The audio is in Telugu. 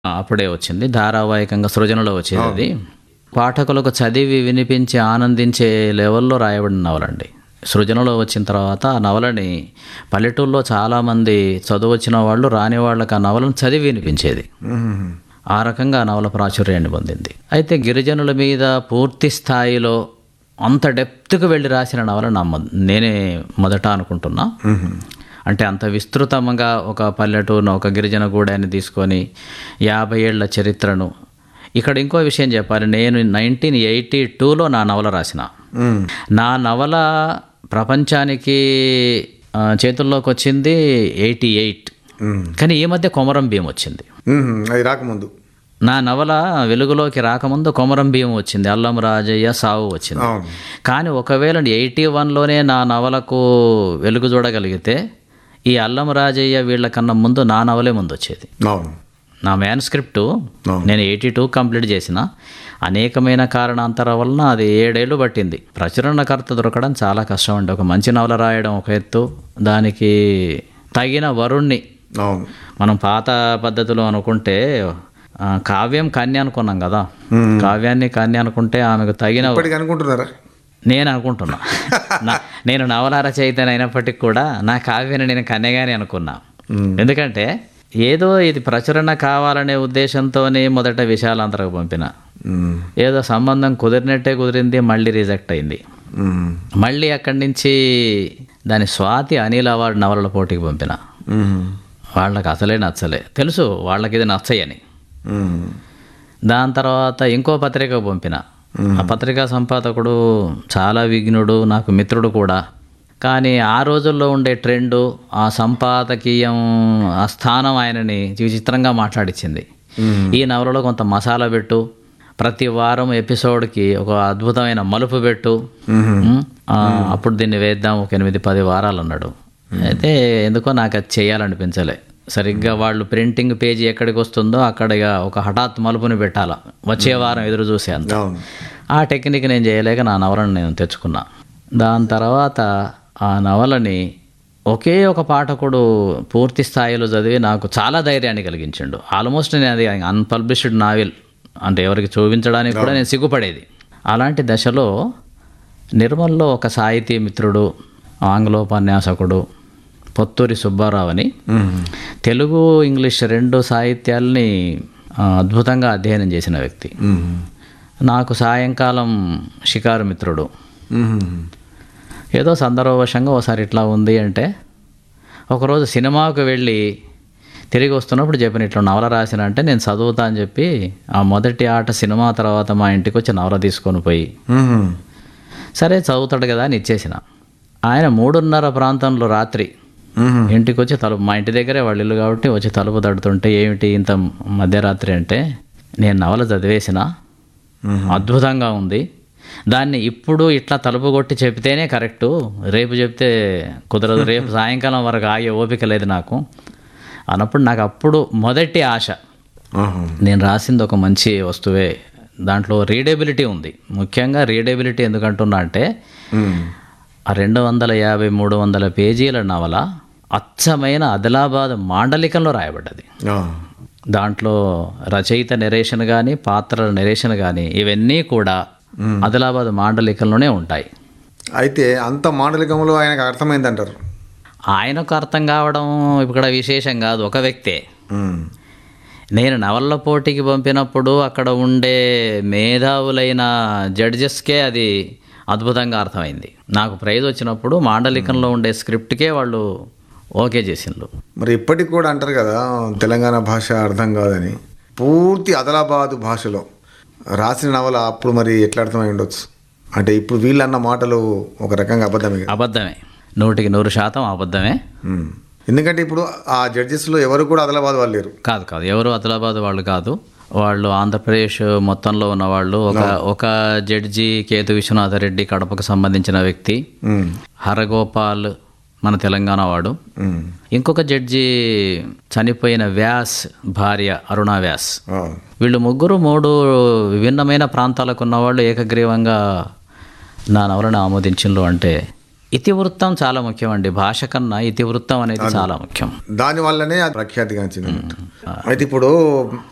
అప్పుడే వచ్చింది ధారావాహికంగా సృజనలో వచ్చేది అది పాఠకులకు చదివి వినిపించి ఆనందించే లెవెల్లో రాయబడిన నవలండి సృజనలో వచ్చిన తర్వాత ఆ నవలని పల్లెటూరులో చాలామంది చదువు వచ్చిన వాళ్ళు రాని వాళ్ళకి ఆ నవలను చదివి వినిపించేది మ్మ్. ఆ రకంగా ఆ నవల ప్రాచుర్యాన్ని పొందింది అయితే గిరిజనుల మీద పూర్తి స్థాయిలో అంత డెప్త్కి వెళ్ళి రాసిన నవల నా మొ- నేనే మొదట అనుకుంటున్నా మ్మ్. అంటే అంత విస్తృతంగా ఒక పల్లెటూరును ఒక గిరిజన గూడాన్ని తీసుకొని యాభై ఏళ్ల చరిత్రను ఇక్కడ ఇంకో విషయం చెప్పాలి నేను నైన్టీన్ ఎయిటీ టూలో నా నవల రాసిన మ్మ్. నా నవల ప్రపంచానికి ఆ, చేతుల్లోకి వచ్చింది ఎయిటీ ఎయిట్ మ్మ్. కానీ ఈ మధ్య కొమరం భీం వచ్చింది మ్మ్. అది రాకముందు నా నవల వెలుగులోకి రాకముందు కొమరం భీం వచ్చింది అల్లం రాజయ్య సావు వచ్చింది అవును కానీ ఒకవేళ ఎయిటీ వన్లోనే నా నవలకు వెలుగు చూడగలిగితే ఈ అల్లం రాజయ్య వీళ్ళకన్నా ముందు నా నవలే ముందు వచ్చేది అవును నా మ్యాన్ స్క్రిప్ట్ అవును. నేను ఎయిటీ టూ కంప్లీట్ చేసిన అనేకమైన కారణాంతరం వలన అది ఏడేళ్ళు పట్టింది ప్రచురణకర్త దొరకడం చాలా కష్టం అండి ఒక మంచి నవల రాయడం ఒక ఎత్తు దానికి తగిన వరుణ్ణి అవును మనం పాత పద్ధతిలో అనుకుంటే ఆ, కావ్యం కన్య అనుకున్నాం కదా మ్మ్. కావ్యాన్ని కన్య అనుకుంటే ఆమెకు తగిన ఇప్పటికి అనుకుంటున్నారా నేను అనుకుంటున్నా నా- నేను నవల రచయితని అయినప్పటికీ కూడా నా కావ్యాన్ని నేను కన్యగానే అనుకున్నా మ్మ్. ఎందుకంటే ఏదో ఇది ప్రచురణ కావాలనే ఉద్దేశంతోనే మొదట విశాలాంతరకు పంపిన మ్మ్. ఏదో సంబంధం కుదిరినట్టే కుదిరింది మళ్ళీ రిజెక్ట్ అయింది మ్మ్. మళ్ళీ అక్కడి నుంచి దాని స్వాతి అనిల్ అవార్డు నవలల పోటీకి పంపిన మ్మ్. వాళ్ళకి అసలే నచ్చలే తెలుసు వాళ్ళకి ఇది నచ్చయని మ్మ్. దాని తర్వాత ఇంకో పత్రిక పంపిన ఆ పత్రికా సంపాదకుడు చాలా విఘ్నుడు నాకు మిత్రుడు కూడా కానీ ఆ రోజుల్లో ఉండే ట్రెండు ఆ సంపాదకీయం ఆ స్థానం ఆయనని విచిత్రంగా మాట్లాడించింది ఈ నవలలో కొంత మసాలా పెట్టు ప్రతి వారం ఎపిసోడ్కి ఒక అద్భుతమైన మలుపు పెట్టు ఉమ్, ఆ, అప్పుడు దీన్ని వేద్దాం ఒక ఎనిమిది పది వారాలు అన్నాడు అయితే ఎందుకో నాకు అది చేయాలనిపించలే సరిగ్గా వాళ్ళు ప్రింటింగ్ పేజీ ఎక్కడికి వస్తుందో అక్కడ ఇక ఒక హఠాత్ మలుపుని పెట్టాల వచ్చే వారం ఎదురు చూసే అంత అవును ఆ టెక్నిక్ నేను చేయలేక నా నవలను నేను తెచ్చుకున్నా దాని తర్వాత ఆ నవలని ఒకే ఒక పాఠకుడు పూర్తి స్థాయిలో చదివి నాకు చాలా ధైర్యాన్ని కలిగించిండు ఆల్మోస్ట్ నేను అది అన్పబ్లిష్డ్ నావెల్ అంటే ఎవరికి చూపించడానికి కూడా నేను సిగ్గుపడేది అలాంటి దశలో నిర్మల్లో ఒక సాహితీ మిత్రుడు ఆంగ్లోపన్యాసకుడు పొత్తూరి సుబ్బారావు అని మ్మ్. తెలుగు ఇంగ్లీష్ రెండు సాహిత్యాల్ని ఆ, అద్భుతంగా అధ్యయనం చేసిన వ్యక్తి మ్మ్. నాకు సాయంకాలం షికారు మిత్రుడు మ్మ్. ఏదో సందర్భవశంగా ఒకసారి ఇట్లా ఉంది అంటే ఒకరోజు సినిమాకు వెళ్ళి తిరిగి వస్తున్నప్పుడు చెప్పిన ఇట్లా నవల రాసిన అంటే నేను చదువుతా అని చెప్పి ఆ మొదటి ఆట సినిమా తర్వాత మా ఇంటికి వచ్చి నవల తీసుకొని పోయి మ్మ్. సరే చదువుతాడు కదా అని ఇచ్చేసిన ఆయన మూడున్నర ప్రాంతంలో రాత్రి మ్మ్. ఇంటికి వచ్చి తలుపు మా ఇంటి దగ్గరే వాళ్ళ ఇల్లు కాబట్టి వచ్చి తలుపు తడుతుంటే ఏమిటి ఇంత మధ్యరాత్రి అంటే నేను నవల చదివేసిన మ్మ్. అద్భుతంగా ఉంది దాన్ని ఇప్పుడు ఇట్లా తలుపు కొట్టి చెప్తేనే కరెక్టు రేపు చెప్తే కుదరదు రేపు సాయంకాలం వరకు ఆగే ఓపిక లేదు నాకు అన్నప్పుడు నాకు అప్పుడు మొదటి ఆశ ఆహా. నేను రాసింది ఒక మంచి వస్తువే దాంట్లో రీడేబిలిటీ ఉంది ముఖ్యంగా రీడేబిలిటీ ఎందుకంటున్నా అంటే మ్మ్. ఆ రెండు వందల యాభై మూడు వందల పేజీల నవల అచ్చమైన ఆదిలాబాద్ మాండలికంలో రాయబడ్డది ఆ. దాంట్లో రచయిత నెరేషన్ కానీ పాత్రల నెరేషన్ కానీ ఇవన్నీ కూడా ఆదిలాబాద్ మాండలికంలోనే ఉంటాయి అయితే అంత మాండలికంలో ఆయనకు అర్థమైందంటారు ఆయనకు అర్థం కావడం ఇక్కడ విశేషం కాదు ఒక వ్యక్తే మ్మ్. నేను నవల్ల పోటీకి పంపినప్పుడు అక్కడ ఉండే మేధావులైన జడ్జెస్కే అది అద్భుతంగా అర్థమైంది నాకు ప్రైజ్ వచ్చినప్పుడు మాండలికంలో ఉండే స్క్రిప్ట్కే వాళ్ళు ఓకే చేసిండ్రు మరి ఇప్పటికి కూడా అంటారు కదా తెలంగాణ భాష అర్థం కాదని పూర్తి అదలాబాదు భాషలో రాసిన నవల అప్పుడు మరి ఎట్లా అర్థమై ఉండొచ్చు అంటే ఇప్పుడు వీళ్ళు అన్న మాటలు ఒక రకంగా అబద్ధమే కదా. అబద్ధమే నూటికి నూరు శాతం అబద్ధమే మ్మ్. ఎందుకంటే ఇప్పుడు ఆ జడ్జెస్లో ఎవరు కూడా అదలాబాద్ వాళ్ళు లేరు కాదు కాదు ఎవరు ఆదిలాబాద్ వాళ్ళు కాదు వాళ్ళు ఆంధ్రప్రదేశ్ మొత్తంలో ఉన్న వాళ్ళు ఒక ఒక జడ్జి కేతు విశ్వనాథ రెడ్డి కడపకు సంబంధించిన వ్యక్తి మ్మ్. హరగోపాల్ మన తెలంగాణ వాడు మ్మ్. ఇంకొక జడ్జి చనిపోయిన వ్యాస్ భార్య అరుణా వ్యాస్ ఆ. వీళ్ళు ముగ్గురు మూడు విభిన్నమైన ప్రాంతాలకు ఉన్నవాళ్ళు ఏకగ్రీవంగా నా నవలను ఆమోదించిండ్రు అంటే ఇతివృత్తం చాలా ముఖ్యం అండి భాష కన్నా ఇతివృత్తం అనేది చాలా ముఖ్యం దాని వల్లనే అది ప్రఖ్యాతిగాంచింది అన్నట్టు. అయితే ఇప్పుడు